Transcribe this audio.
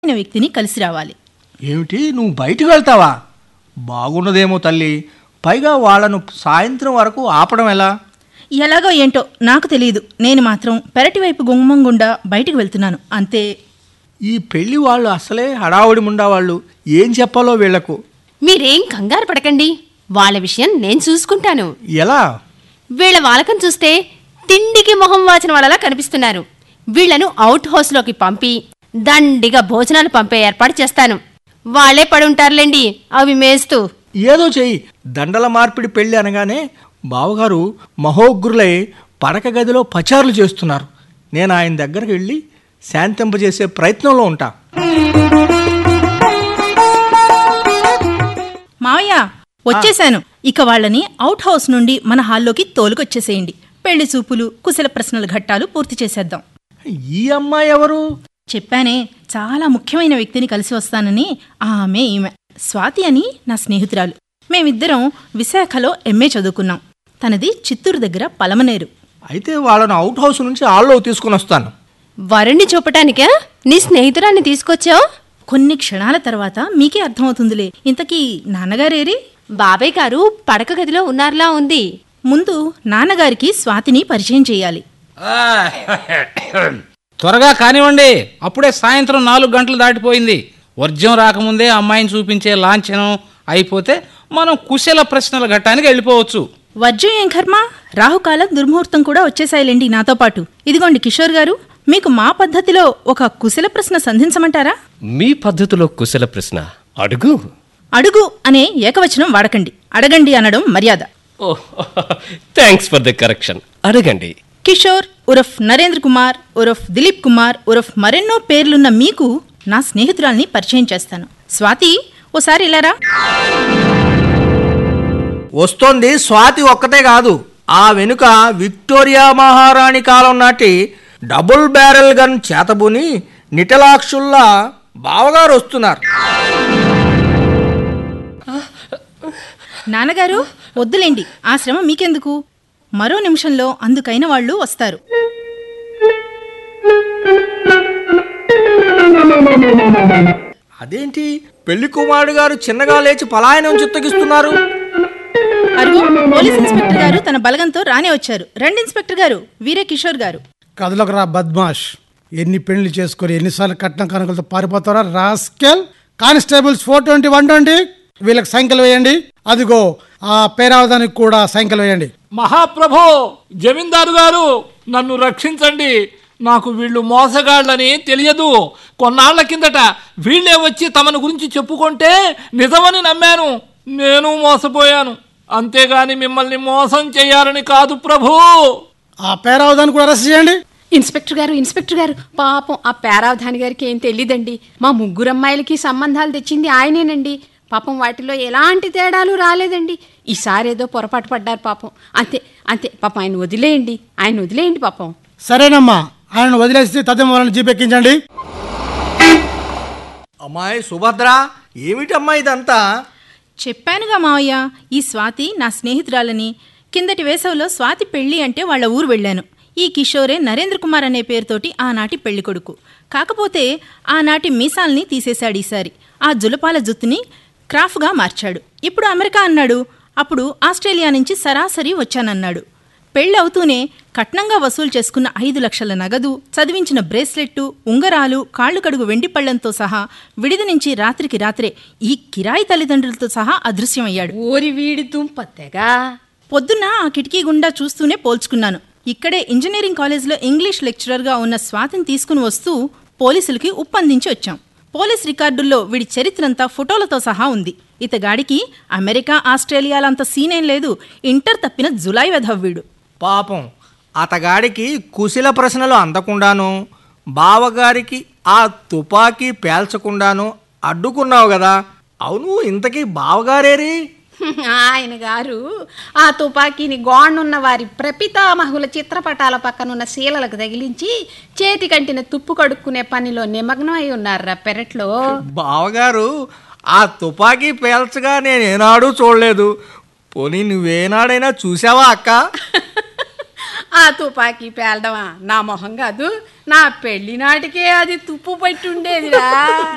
అయిన వ్యక్తిని కలిసి రావాలి ఏమిటి నువ్వు బయటికి వెళ్తావా బాగున్నదేమో తల్లి పైగా వాళ్ళను సాయంత్రం వరకు ఆపడం ఎలా ఎలాగో ఏంటో నాకు తెలియదు నేను మాత్రం పెరటి వైపు గుమ్మం గుండా బయటికి వెళ్తున్నాను అంతే ఈ పెళ్లి వాళ్ళు అసలే హడావుడి ముండా వాళ్ళు ఏం చెప్పాలో వీళ్లకు మీరేం కంగారు పడకండి వాళ్ళ విషయం నేను చూసుకుంటాను ఎలా వీళ్ళ వాలకం చూస్తే తిండికి మొహం వాచిన వాళ్ళలా కనిపిస్తున్నారు వీళ్లను అవుట్ హౌస్లోకి పంపి దండిగా భోజనాలు పంపే ఏర్పాటు చేస్తాను వాళ్ళే పడి ఉంటారులేండి అవి మేస్తూ ఏదో చెయ్యి దండల మార్పిడి పెళ్లి అనగానే బావగారు మహోగ్రులై పడక గదిలో పచారులు చేస్తున్నారు నేను ఆయన దగ్గరికి వెళ్ళి శాంతింపజేసే ప్రయత్నంలో ఉంటా మావయ్య వచ్చేశాను ఇక వాళ్ళని అవుట్ హౌస్ నుండి మన హాల్లోకి తోలుకొచ్చేసేయండి పెళ్లి చూపులు కుశల ప్రశ్నల ఘట్టాలు పూర్తి చేసేద్దాం ఈ అమ్మాయి ఎవరు చెప్పానే చాలా ముఖ్యమైన వ్యక్తిని కలిసి వస్తానని ఆమె ఈమె స్వాతి అని నా స్నేహితురాలు మేమిద్దరం విశాఖలో ఎంఏ చదువుకున్నాం తనది చిత్తూరు దగ్గర పలమనేరు అయితే వాళ్ళను అవుట్ హౌస్ నుంచి ఆల్లో తీసుకుని వస్తాను వరుణ్ణి చూపటానికా నీ స్నేహితురాన్ని తీసుకొచ్చావు కొన్ని క్షణాల తర్వాత మీకే అర్థమవుతుందిలే ఇంతకీ నాన్నగారేరి బాబాయ్ గారు పడక గదిలో ఉన్నారులా ఉంది ముందు నాన్నగారికి స్వాతిని పరిచయం చేయాలి ఆ, త్వరగా కానివ్వండి అప్పుడే సాయంత్రం నాలుగు గంటలు దాటిపోయింది వర్జం రాకముందే అమ్మాయిని చూపించే లాంఛనం అయిపోతే మనం కుశల ప్రశ్నల ఘట్టానికి వెళ్ళిపోవచ్చు వర్జం ఏం కర్మ రాహుకాలం దుర్ముహూర్తం కూడా వచ్చేసాయిలేండి నాతో పాటు ఇదిగోండి కిషోర్ గారు మీకు మా పద్ధతిలో ఒక కుశల ప్రశ్న సంధించమంటారా మీ పద్ధతిలో కుశల ప్రశ్న అడుగు అడుగు అనే ఏకవచనం వాడకండి అడగండి అనడం మర్యాద oh thanks for the correction అడగండి కిషోర్ ఉరఫ్ నరేంద్ర కుమార్ ఉరఫ్ దిలీప్ కుమార్ ఉరఫ్ మరెన్నో పేర్లున్న మీకు నా స్నేహితురాల్ని పరిచయం చేస్తాను స్వాతి ఓసారి ఇలారా వస్తోంది స్వాతి ఒక్కతే కాదు ఆ వెనుక విక్టోరియా మహారాణి కాలం నాటి డబుల్ బ్యారెల్ గన్ చేతబుని నిటలాక్షుల్లా బావగారు వస్తున్నారు నాన్నగారు వద్దులేండి ఆ శ్రమ మీకెందుకు మరో నిమిషంలో అందుకైన వాళ్ళు వస్తారు అదేంటి పెళ్లి కుమారుడు గారు చిన్నగా లేచి పలాయనం చిత్తగిస్తున్నారు అరుగు పోలీస్ ఇన్స్పెక్టర్ గారు తన బలగంతో రానే వచ్చారు రండి ఇన్స్పెక్టర్ గారు వీరే కిషోర్ గారు కథలకు రా బద్మాష్ ఎన్ని పెళ్లి చేసుకొని ఎన్నిసార్లు కట్నం కనుకలతో పారిపోతారా rascal constables four twenty one twenty వీళ్ళకి సంఖ్యలు వేయండి అదిగో ఆ పేరావదానికి కూడా సంఖ్యలు వేయండి మహాప్రభో జమీందారు గారు నన్ను రక్షించండి నాకు వీళ్ళు మోసగాళ్ళని తెలియదు కొన్నాళ్ల కిందట వీళ్ళే వచ్చి తమను గురించి చెప్పుకుంటే నిజమని నమ్మాను నేను మోసపోయాను అంతేగాని మిమ్మల్ని మోసం చేయాలని కాదు ప్రభు ఆ పేరావదాన్ని కూడా అరెస్ట్ చేయండి ఇన్స్పెక్టర్ గారు ఇన్స్పెక్టర్ గారు పాపం ఆ పేరావధాని గారికి ఏం తెలియదండి మా ముగ్గురు అమ్మాయిలకి సంబంధాలు తెచ్చింది ఆయనేనండి పాపం వాటిలో ఎలాంటి తేడాలు రాలేదండి ఈసారి ఏదో పొరపాటు పడ్డారు పాపం అంతే అంతే పాపం ఆయన వదిలేయండి ఆయన వదిలేయండి పాపం సరేనమ్మా ఆయన వదిలేసి తద్దెమ్మ వాళ్ళని జీపెక్కించండి అమ్మాయి సుభద్ర ఏమిటమ్మా ఇదంతా చెప్పానుగా మావయ్య ఈ స్వాతి నా స్నేహితురాలని కిందటి వేసవిలో స్వాతి పెళ్లి అంటే వాళ్ళ ఊరు వెళ్ళాను ఈ కిషోరే నరేంద్ర కుమార్ అనే పేరుతోటి ఆనాటి పెళ్లి కొడుకు కాకపోతే ఆనాటి మీసాల్ని తీసేశాడు ఈసారి ఆ జులపాల జుత్తుని క్రాఫ్గా మార్చాడు ఇప్పుడు అమెరికా అన్నాడు అప్పుడు ఆస్ట్రేలియా నుంచి సరాసరి వచ్చానన్నాడు పెళ్ళి అవుతూనే కట్నంగా వసూలు చేసుకున్న ఐదు లక్షల నగదు చదివించిన బ్రేస్లెట్టు ఉంగరాలు కాళ్ళు కడుగు వెండి పళ్లంతో సహా విడిది నుంచి రాత్రికి రాత్రే ఈ కిరాయి తల్లిదండ్రులతో సహా అదృశ్యమయ్యాడు ఓరి వీడి దుంపత్తెగా పొద్దున్న ఆ కిటికీ గుండా చూస్తూనే పోల్చుకున్నాను ఇక్కడే ఇంజనీరింగ్ కాలేజీలో ఇంగ్లీష్ లెక్చరర్గా ఉన్న స్వాతిని తీసుకుని వస్తూ పోలీసులకి ఉప్పందించి వచ్చాం పోలీస్ రికార్డుల్లో వీడి చరిత్రంతా ఫోటోలతో సహా ఉంది ఇతగాడికి అమెరికా ఆస్ట్రేలియాలంత సీనేం లేదు ఇంటర్ తప్పిన జులై వెధవ్వీడు పాపం అతగాడికి కుశల ప్రశ్నలు అందకుండాను బావగారికి ఆ తుపాకీ పేల్చకుండాను అడ్డుకున్నావు కదా అవును ఇంతకీ బావగారేరి ఆయన గారు ఆ తుపాకీని గోణున్న వారి ప్రపితామహుల చిత్రపటాల పక్కనున్న శీలలకు తగిలించి చేతి కంటిన తుప్పు కడుక్కునే పనిలో నిమగ్నం అయి ఉన్నారా పెరట్లో బావగారు ఆ తుపాకీ పేల్చగా నేను ఏనాడు చూడలేదు పోనీ నువ్వేనాడైనా చూసావా అక్క ఆ తుపాకీ పేలడమా నా మొహం కాదు నా పెళ్లి నాటికే అది తుప్పు పట్టి ఉండేదిరా